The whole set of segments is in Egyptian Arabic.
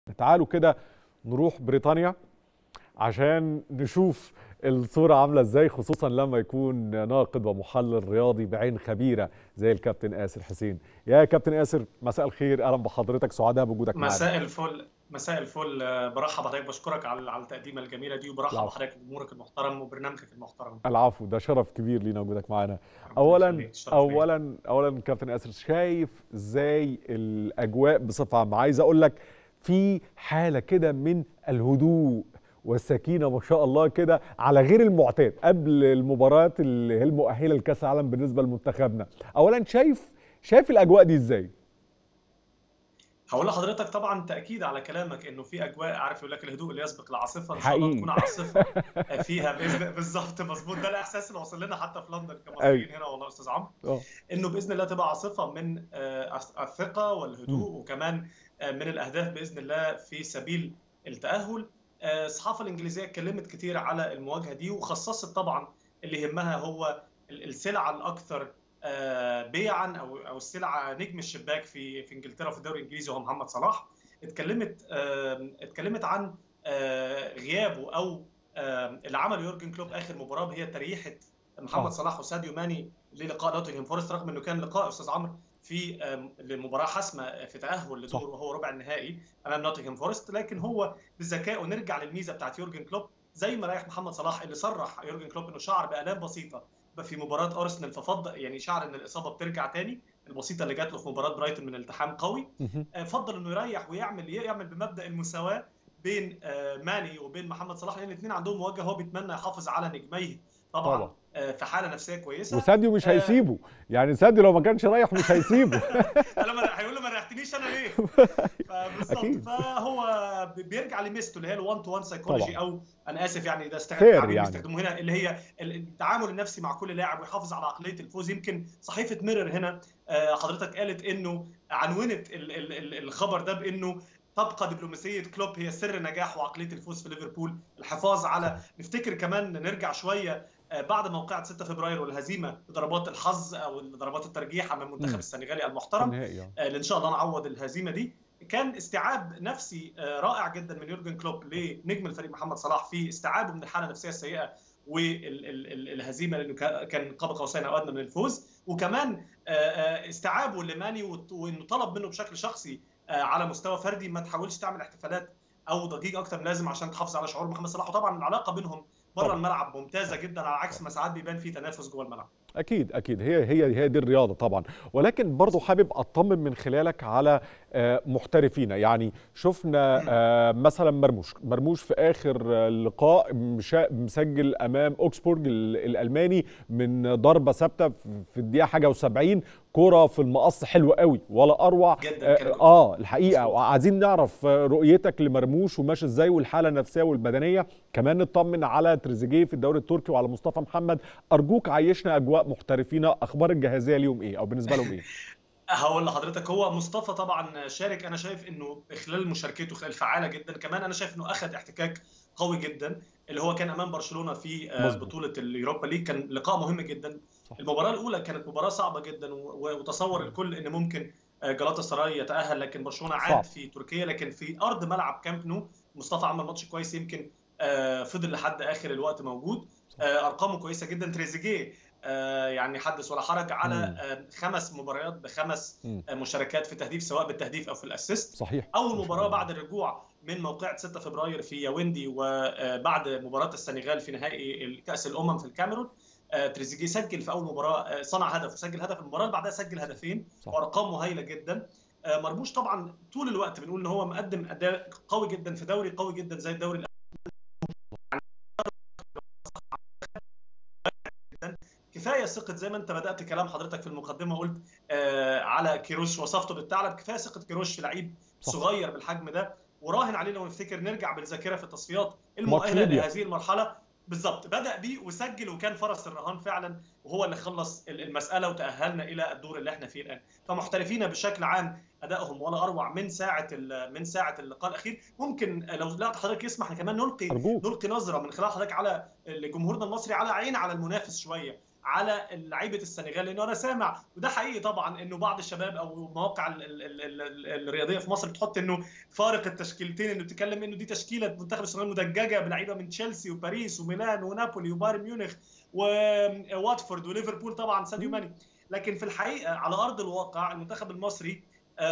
تعالوا كده نروح بريطانيا عشان نشوف الصورة عاملة ازاي خصوصا لما يكون ناقد ومحلل رياضي بعين خبيرة زي الكابتن آسر حسين يا كابتن آسر مساء الخير اهلا بحضرتك سعداء بوجودك معانا مساء الفل مساء الفل برحب بحضرتك بشكرك على على التقديمه الجميله دي وبرحب العفو. بحضرتك بجمهورك المحترم وبرنامجك المحترم العفو ده شرف كبير لينا وجودك معانا ربنا اولا يخليك، شرف ليا. اولا اولا كابتن آسر شايف ازاي الاجواء بصفة عامة عايز اقول لك في حالة كده من الهدوء والسكينة ما شاء الله كده على غير المعتاد قبل المباريات اللي هي المؤهلة لكأس العالم بالنسبة لمنتخبنا اولا شايف شايف الاجواء دي ازاي هقول لحضرتك طبعا تاكيد على كلامك انه في اجواء عارف يقول لك الهدوء اللي يسبق العاصفه ان شاء الله حقيقي. تكون عاصفه فيها باذن بالظبط مظبوط ده الاحساس اللي وصل لنا حتى في لندن كمصريين هنا والله يا استاذ عمرو اه انه باذن الله تبقى عاصفه من آه، الثقه والهدوء وكمان آه، من الاهداف باذن الله في سبيل التاهل آه، الصحافه الانجليزيه اتكلمت كتير على المواجهه دي وخصصت طبعا اللي يهمها هو ال- السلعه الاكثر آه، بيعا او او السلعه نجم الشباك في في انجلترا وفي الدوري الانجليزي وهو محمد صلاح اتكلمت آه، اتكلمت عن آه، غيابه او آه، اللي عمله يورجن كلوب اخر مباراه هي تريحه محمد آه. صلاح وساديو ماني للقاء نوتنغهام فورست رغم انه كان لقاء استاذ عمرو في آم، لمباراه حاسمه في تاهل صح. لدور وهو ربع النهائي امام نوتنغهام فورست لكن هو بذكائه نرجع للميزه بتاعت يورجن كلوب زي ما ريح محمد صلاح اللي صرح يورجن كلوب انه شعر بالام بسيطه في مباراه ارسنال ففضل يعني شعر ان الاصابه بترجع تاني البسيطه اللي جات له في مباراه برايتون من التحام قوي مهم. آه، فضل انه يريح ويعمل يعمل بمبدا المساواه بين آه، ماني وبين محمد صلاح لان الاثنين عندهم مواجهه هو بيتمنى يحافظ على نجميه طبعا, طبعا. آه، في حاله نفسيه كويسه وساديو مش آه. هيسيبه يعني ساديو لو ما كانش رايح مش هيسيبه لما هيقول له ما ريحتنيش انا ليه؟ فبالظبط أكيد. فهو بي- بيرجع لميزته اللي هي ال1 تو 1 سايكولوجي طبعا. او انا اسف يعني ده است- Fair تعبير يعني. بيستخدموه هنا اللي هي ال- التعامل النفسي مع كل لاعب ويحافظ على عقليه الفوز يمكن صحيفه ميرور هنا آه، حضرتك قالت انه عنونت ال- ال- ال- الخبر ده بانه تبقى دبلوماسيه كلوب هي سر نجاح وعقليه الفوز في ليفربول الحفاظ على نفتكر كمان نرجع شويه آه، بعد موقعة 6 فبراير والهزيمه بضربات الحظ او ضربات الترجيح امام مم. المنتخب السنغالي في المحترم النهائي آه. آه، اللي ان شاء الله نعوض الهزيمه دي كان استيعاب نفسي آه، رائع جدا من يورجن كلوب لنجم الفريق محمد صلاح في استيعابه من الحاله النفسيه السيئه والهزيمه لانه كا- كان قاب قوسين او ادنى من الفوز وكمان آه، آه، استيعابه لماني وت- وانه طلب منه بشكل شخصي آه، على مستوى فردي ما تحاولش تعمل احتفالات او ضجيج اكتر من لازم عشان تحافظ على شعور محمد صلاح وطبعا العلاقه بينهم بره طبعا. الملعب ممتازه جدا على عكس ما ساعات بيبان في تنافس جوه الملعب اكيد اكيد هي هي هي دي الرياضه طبعا ولكن برضو حابب اطمن من خلالك على آه، محترفين يعني شفنا آه، مثلا مرموش مرموش في اخر آه، لقاء مشا- مسجل امام اوكسبورج ال- الالماني من ضربه ثابته في- في الدقيقه حاجه و70 كرة في المقص حلوة قوي ولا اروع جدا كان اه, آه الحقيقه وعايزين نعرف آه، رؤيتك لمرموش وماشي ازاي والحاله النفسيه والبدنيه كمان نطمن على تريزيجيه في الدوري التركي وعلى مصطفى محمد ارجوك عيشنا اجواء محترفين اخبار الجاهزيه ليهم ايه او بالنسبه لهم ايه هقول لحضرتك هو مصطفى طبعا شارك انا شايف انه خلال مشاركته خلال فعاله جدا كمان انا شايف انه اخذ احتكاك قوي جدا اللي هو كان امام برشلونه في آه، مظبوط. بطوله اليوروبا ليج كان لقاء مهم جدا صح. المباراه الاولى كانت مباراه صعبه جدا و- و- وتصور الكل ان ممكن آه، جلاتا سراي يتاهل لكن برشلونه صعب. عاد في تركيا لكن في ارض ملعب كامب نو مصطفى عمل ماتش كويس يمكن آه، فضل لحد اخر الوقت موجود صح. آه، ارقامه كويسه جدا تريزيجيه آه، يعني حدث ولا حرج على مم. آه، خمس مباريات بخمس مم. آه، مشاركات في التهديف سواء بالتهديف او في الاسيست صحيح اول مباراه بعد الرجوع من موقعة 6 فبراير في ياوندي وبعد مباراة السنغال في نهائي كأس الأمم في الكاميرون آه، تريزيجيه سجل في أول مباراة آه، صنع هدف وسجل هدف المباراة اللي بعدها سجل هدفين صح. وأرقامه هايلة جدا آه، مرموش طبعا طول الوقت بنقول ان هو مقدم اداء قوي جدا في دوري قوي جدا زي الدوري الألماني. كفايه ثقه زي ما انت بدات كلام حضرتك في المقدمه قلت آه على كيروش وصفته بالثعلب كفايه ثقه كيروش في لعيب صح. صغير بالحجم ده وراهن عليه لو نفتكر نرجع بالذاكره في التصفيات ماتش المؤهله ليبيا. لهذه المرحله بالظبط بدا بيه وسجل وكان فرس الرهان فعلا وهو اللي خلص ال- المساله وتاهلنا الى الدور اللي احنا فيه الان فمحترفين بشكل عام ادائهم ولا اروع من ساعه ال- من ساعه اللقاء الاخير ممكن لو لا حضرتك يسمح كمان نلقي ارجوك نلقي نظره من خلال حضرتك على جمهورنا المصري على عين على المنافس شويه على لعيبه السنغال لانه انا سامع وده حقيقي طبعا انه بعض الشباب او مواقع ال ال ال ال الرياضيه في مصر بتحط انه فارق التشكيلتين انه بتتكلم انه دي تشكيله منتخب السنغال مدججه بلعيبه من تشيلسي وباريس وميلان ونابولي وبايرن ميونخ وواتفورد وليفربول طبعا ساديو ماني لكن في الحقيقه على ارض الواقع المنتخب المصري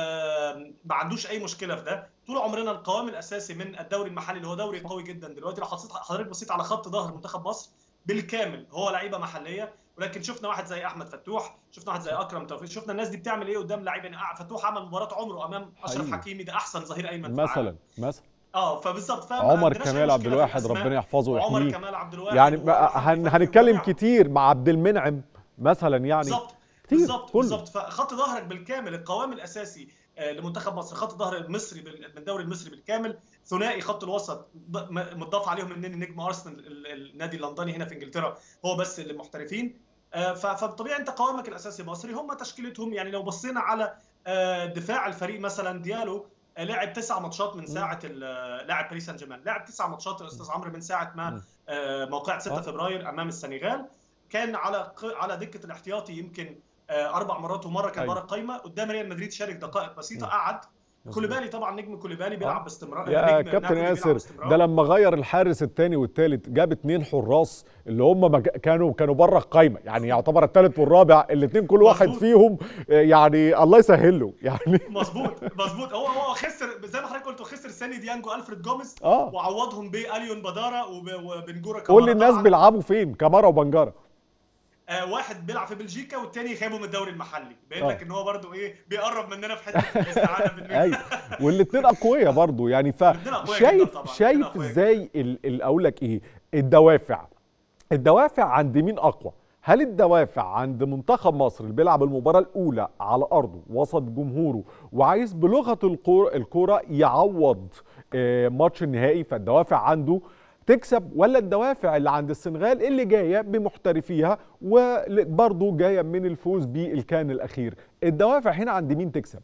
ما عندوش اي مشكله في ده طول عمرنا القوام الاساسي من الدوري المحلي اللي هو دوري قوي جدا دلوقتي لو حضرتك بصيت على خط ظهر منتخب مصر بالكامل هو لعيبه محليه ولكن شفنا واحد زي احمد فتوح شفنا واحد زي اكرم توفيق شفنا الناس دي بتعمل ايه قدام لعيبه فتوح عمل مباراه عمره امام اشرف حكيمي ده احسن ظهير ايمن مثلا مثلا اه فبالظبط عمر كمال عبد الواحد ربنا يحفظه ويحميه عمر كمال عبد الواحد يعني هن هنتكلم كتير مع عبد المنعم مثلا يعني بالظبط بالظبط بالظبط فخط ظهرك بالكامل القوام الاساسي لمنتخب مصر خط ظهر المصري من الدوري المصري بالكامل ثنائي خط الوسط متضاف عليهم اثنين نجم ارسنال النادي اللندني هنا في انجلترا هو بس اللي محترفين فطبيعي انت قوامك الاساسي مصري هم تشكيلتهم يعني لو بصينا على دفاع الفريق مثلا ديالو لعب تسع ماتشات من ساعه لاعب باريس سان جيرمان لعب تسع ماتشات الاستاذ عمرو من ساعه ما موقعة 6 فبراير امام السنغال كان على على دكه الاحتياطي يمكن اربع مرات ومره كان بره القايمه قدام ريال مدريد شارك دقائق بسيطه قعد كوليبالي طبعا نجم كوليبالي بيلعب باستمرار يا كابتن ياسر ده لما غير الحارس الثاني والثالث جاب اثنين حراس اللي هم كانوا كانوا بره القايمه يعني يعتبر الثالث والرابع الاثنين كل واحد مزبوط. فيهم يعني الله يسهل له يعني مظبوط مظبوط هو هو خسر زي ما حضرتك قلت خسر ساني ديانجو الفريد جوميز آه. وعوضهم باليون بدارا وبنجورا قول لي الناس بيلعبوا فين كامارا وبنجارا آه واحد بيلعب في بلجيكا والتاني خابه من الدوري المحلي باين لك ان هو برده ايه بيقرب مننا في حته الاستعانه بالنجم ايوه والاثنين اقوياء برضه يعني فشايف شايف ازاي اقول لك ايه الدوافع الدوافع عند مين اقوى هل الدوافع عند منتخب مصر اللي بيلعب المباراه الاولى على ارضه وسط جمهوره وعايز بلغه الكوره الكوره يعوض ماتش النهائي فالدوافع عنده تكسب ولا الدوافع اللي عند السنغال اللي جايه بمحترفيها وبرضه جايه من الفوز بالكان الاخير الدوافع هنا عند مين تكسب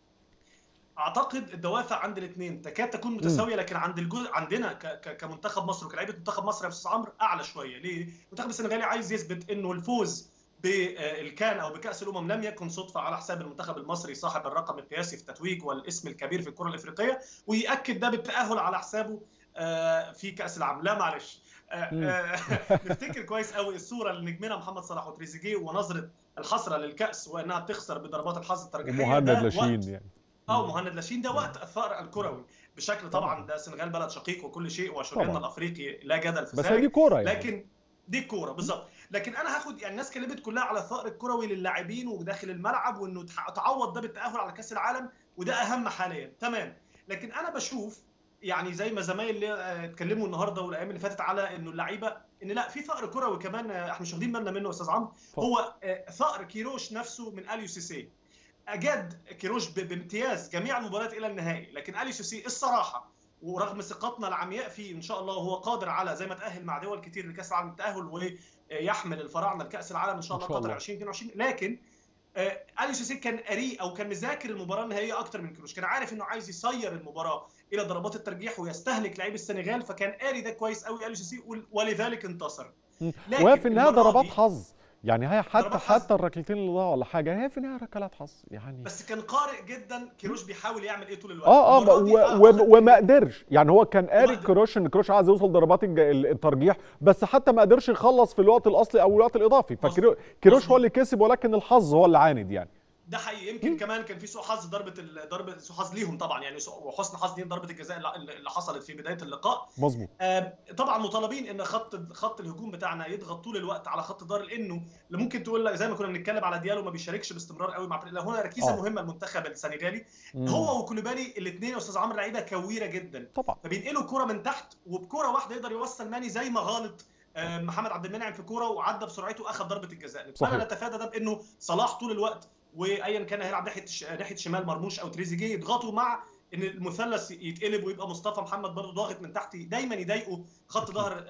اعتقد الدوافع عند الاثنين تكاد تكون متساويه لكن عند الجزء عندنا كمنتخب مصر وكلاعيبه منتخب مصر يا استاذ عمرو اعلى شويه ليه المنتخب السنغالي عايز يثبت انه الفوز بالكان او بكاس الامم لم يكن صدفه على حساب المنتخب المصري صاحب الرقم القياسي في التتويج والاسم الكبير في الكره الافريقيه وياكد ده بالتاهل على حسابه في كاس العالم لا معلش نفتكر كويس قوي الصوره اللي نجمنا محمد صلاح وتريزيجيه ونظره الحسره للكاس وانها بتخسر بضربات الحظ الترجيحيه مهند لاشين يعني اه مهند لاشين ده وقت الثار الكروي بشكل طبعا ده السنغال بلد شقيق وكل شيء وشرياننا الافريقي لا جدل في بس دي كوره يعني. لكن دي الكوره بالظبط لكن انا هاخد يعني الناس كلمت كلها على الثار الكروي للاعبين وداخل الملعب وانه تعوض ده بالتاهل على كاس العالم وده اهم حاليا تمام لكن انا بشوف يعني زي ما زمايل اتكلموا النهارده والايام اللي فاتت على انه اللعيبه ان لا في ثأر كروي كمان احنا مش واخدين بالنا منه يا استاذ عمرو هو ثأر كيروش نفسه من اليو سي سي اجاد كيروش بامتياز جميع المباريات الى النهائي لكن اليو سي سي الصراحه ورغم ثقتنا العمياء فيه ان شاء الله هو قادر على زي ما تاهل مع دول كتير لكاس العالم التاهل ويحمل الفراعنه لكاس العالم ان شاء الله قطر 2022 لكن اليو سي سي كان قريء او كان مذاكر المباراه النهائيه اكتر من كيروش كان عارف انه عايز يصير المباراه الى ضربات الترجيح ويستهلك لعيب السنغال فكان قاري ده كويس قوي اليو سي سي ولذلك انتصر وفي النهايه ضربات حظ يعني هي حتى حتى الركلتين اللي ضاعوا ولا حاجه هي في النهايه ركلات حظ يعني بس كان قارئ جدا كيروش بيحاول يعمل ايه طول الوقت اه اه و... وما قدرش يعني هو كان قاري كيروش ان كيروش عايز يوصل ضربات الترجيح بس حتى ما قدرش يخلص في الوقت الاصلي او الوقت الاضافي فكيروش هو اللي كسب ولكن الحظ هو اللي عاند يعني ده حقيقي يمكن كمان كان في سوء حظ ضربه ضربه سوء حظ ليهم طبعا يعني وحسن حظ ليهم ضربه الجزاء اللي حصلت في بدايه اللقاء مظبوط آه طبعا مطالبين ان خط خط الهجوم بتاعنا يضغط طول الوقت على خط الظهر لانه اللي ممكن تقول لك زي ما كنا بنتكلم على ديالو ما بيشاركش باستمرار قوي مع فريق هنا ركيزه آه. مهمه المنتخب السنغالي مم. هو وكوليبالي الاثنين يا استاذ عمرو لعيبه كويره جدا طبعا فبينقلوا الكوره من تحت وبكوره واحده يقدر يوصل ماني زي ما غلط محمد عبد المنعم في كوره وعدى بسرعته واخذ ضربه الجزاء فانا نتفادى ده بانه صلاح طول الوقت وايا كان هيلعب ناحيه ناحيه شمال مرموش او تريزيجيه يضغطوا مع ان المثلث يتقلب ويبقى مصطفى محمد برضه ضاغط من تحت دايما يضايقوا خط ظهر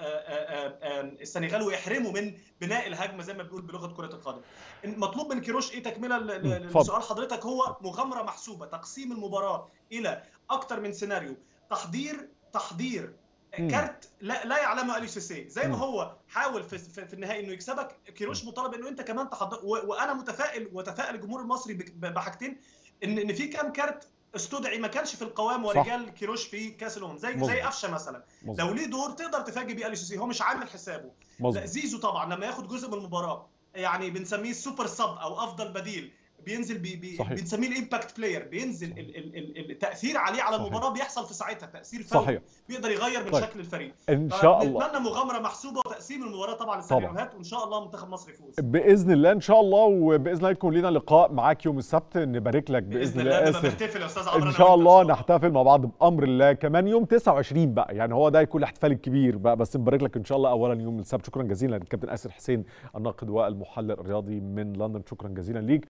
السنغال ويحرموا من بناء الهجمه زي ما بنقول بلغه كره القدم. مطلوب من كيروش ايه تكمله لسؤال حضرتك هو مغامره محسوبه تقسيم المباراه الى اكثر من سيناريو تحضير تحضير كارت لا, لا يعلمه اليو سي سي زي ما هو حاول في, في, في النهائي انه يكسبك كيروش مطالب انه انت كمان تحضر وانا متفائل وتفائل الجمهور المصري بحاجتين ان ان في كام كارت استدعي ما كانش في القوام ورجال كيروش في كاس الامم زي مزبط. زي قفشه مثلا مزبط. لو ليه دور تقدر تفاجئ بيه اليو سي سي هو مش عامل حسابه لا زيزو طبعا لما ياخد جزء من المباراه يعني بنسميه السوبر سب او افضل بديل بينزل بي بي بنسميه الامباكت بلاير بينزل ال ال ال التاثير عليه على صحيح. المباراه بيحصل في ساعتها تاثير فوري صحيح. بيقدر يغير من طيب. شكل الفريق ان شاء الله نتمنى مغامره محسوبه وتقسيم المباراه طبعا السيناريوهات وان شاء الله منتخب مصر يفوز باذن الله ان شاء الله وباذن الله يكون لنا لقاء معاك يوم السبت نبارك لك باذن, بإذن الله اسف نحتفل يا استاذ ان شاء الله نحتفل مع بعض بامر الله كمان يوم 29 بقى يعني هو ده يكون الاحتفال الكبير بقى بس نبارك لك ان شاء الله اولا يوم السبت شكرا جزيلا للكابتن اسر حسين الناقد والمحلل الرياضي من لندن شكرا جزيلا ليك